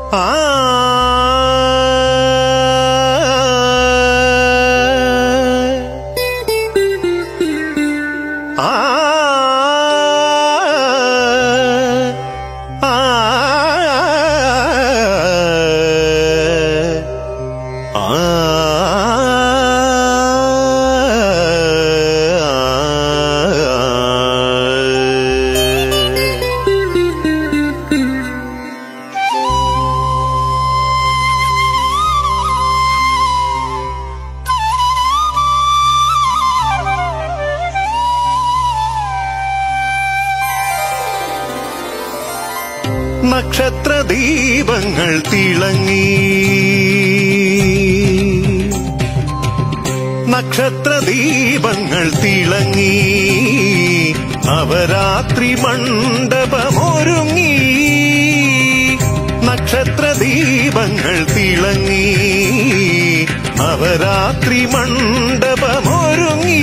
ആ ആ നക്ഷത്ര ദീപങ്ങൾ തിളങ്ങി നക്ഷത്ര ദീപങ്ങൾ തിളങ്ങി നവരാത്രി മണ്ഡപമൊരുങ്ങി നക്ഷത്ര ദീപങ്ങൾ തിളങ്ങി നവരാത്രി മണ്ഡപമൊരുങ്ങി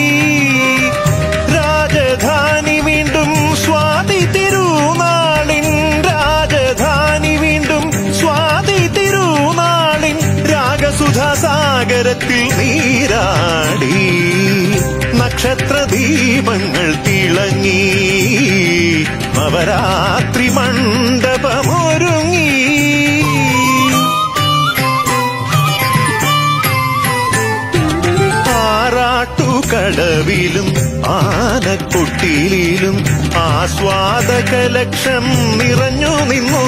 രാജധാനി വീണ്ടും സ്വാതി തിരുനാളിൻ രാജധാനി വീണ്ടും സ്വാതി തിരുനാളിൻ രാഗസുധാസാഗരത്തിൽ നീരാടി നക്ഷത്ര ദീപങ്ങൾ തിളങ്ങി നവരാത്രി മണ്ഡപമൊരുങ്ങി ആറാട്ടുകടവിലും ആനക്കൊട്ടിയിലും ആസ്വാദകലക്ഷം നിറഞ്ഞു നിന്നു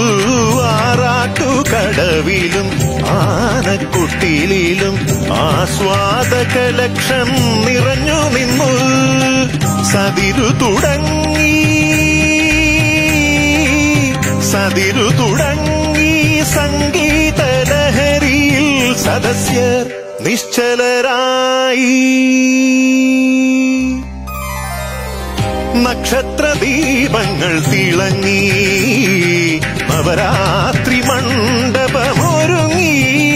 ആറാട്ടുകടവിലും ആനക്കൊട്ടിയിലും ആസ്വാദകലക്ഷം നിറഞ്ഞു നിന്നു സതിരു തുടങ്ങി സതിരു തുടങ്ങി സംഗീത ലഹരിയിൽ സദസ്യർ നിശ്ചലരായി നക്ഷത്ര ദീപങ്ങൾ തിളങ്ങി നവരാത്രി മണ്ഡപമൊരുങ്ങി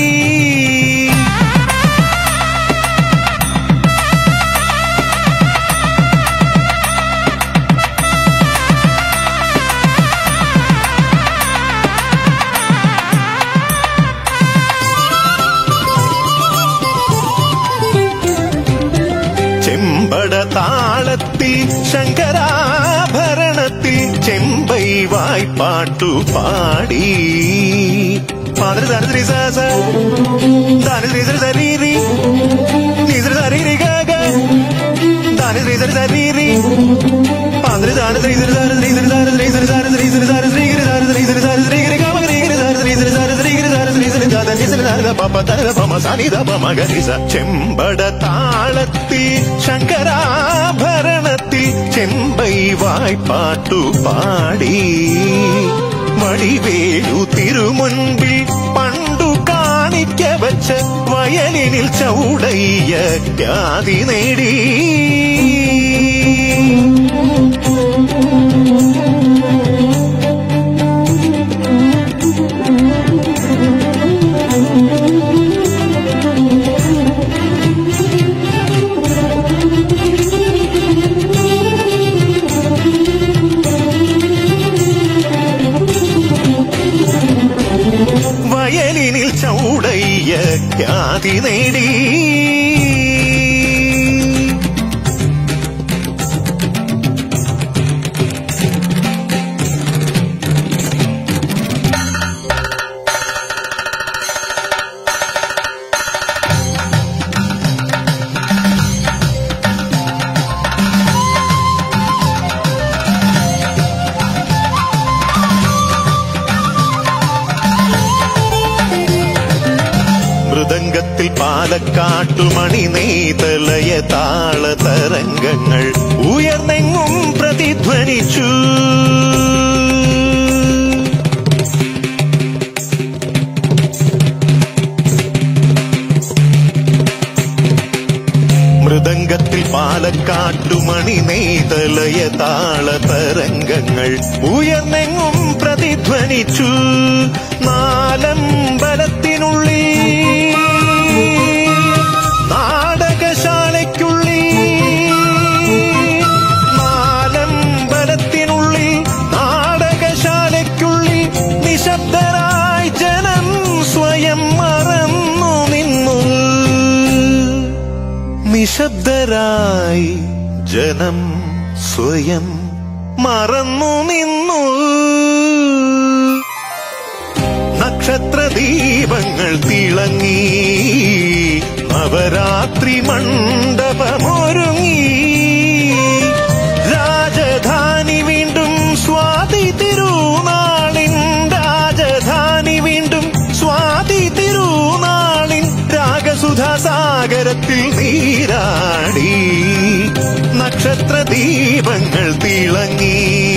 ചെമ്പട താളത്തിൽ ശങ്കരാഭരണത്തിൽ ചെമ്പൈ വായ്പാട്ടു പാടി പാതര ദാരിദ്ര്യ സാസ ദാരിദ്ര്യ ശരീരി നിദ്ര ശരീരി ഗഗ ദാരിദ്ര്യ ശരീരി പാതര ദാരിദ്ര്യ ദാരിദ്ര്യ ദാരിദ്ര്യ ദാരിദ്ര്യ ദാരിദ്ര്യ ദാരിദ്ര്യ ദാരിദ്ര്യ കാമഗിരി ദാരിദ്ര്യ ദാരിദ്ര്യ ചെമ്പട താളത്തിൽ ശങ്കരാഭരണത്തിൽ ചെമ്പൈ വായ്പാട്ടു പാടി വടിവേലു തിരുമുൻപിൽ പണ്ടു കാണിക്ക വച്ച വയലിനിൽ ചൗടയ്യ ഖ്യാതി നേടി വയലിനിൽ ചൗടയ്യ ഖ്യാതി നേടി മൃദംഗത്തിൽ പാലക്കാട്ടുമണി നെയ്തലയ താള തരംഗങ്ങൾ ഉയർന്നെങ്ങും പ്രതിധ്വനിച്ചു മൃദംഗത്തിൽ പാലക്കാട്ടുമണി നെയ്തലയ താള തരംഗങ്ങൾ ഉയർന്നെങ്ങും പ്രതിധ്വനിച്ചു നാലമ്പലത്തിനുള്ളിൽ നാടകശാലയ്ക്കുള്ളിൽ നാലമ്പലത്തിനുള്ളിൽ നാടകശാലയ്ക്കുള്ളിൽ നിശബ്ദരാ നിശബ്ദരായി ജനം സ്വയം മറന്നു നിന്നു നക്ഷത്രദീപങ്ങൾ തിളങ്ങി നവരാത്രി മണ്ഡപമൊരുങ്ങി രാജധാനി വീണ്ടും സ്വാതി തിരുനാളിൻ രാജധാനി വീണ്ടും സ്വാതി തിരുനാളിൻ രാഗസുധാസാഗരത്തിൽ നീരാടി നക്ഷത്രദീപങ്ങൾ തിളങ്ങി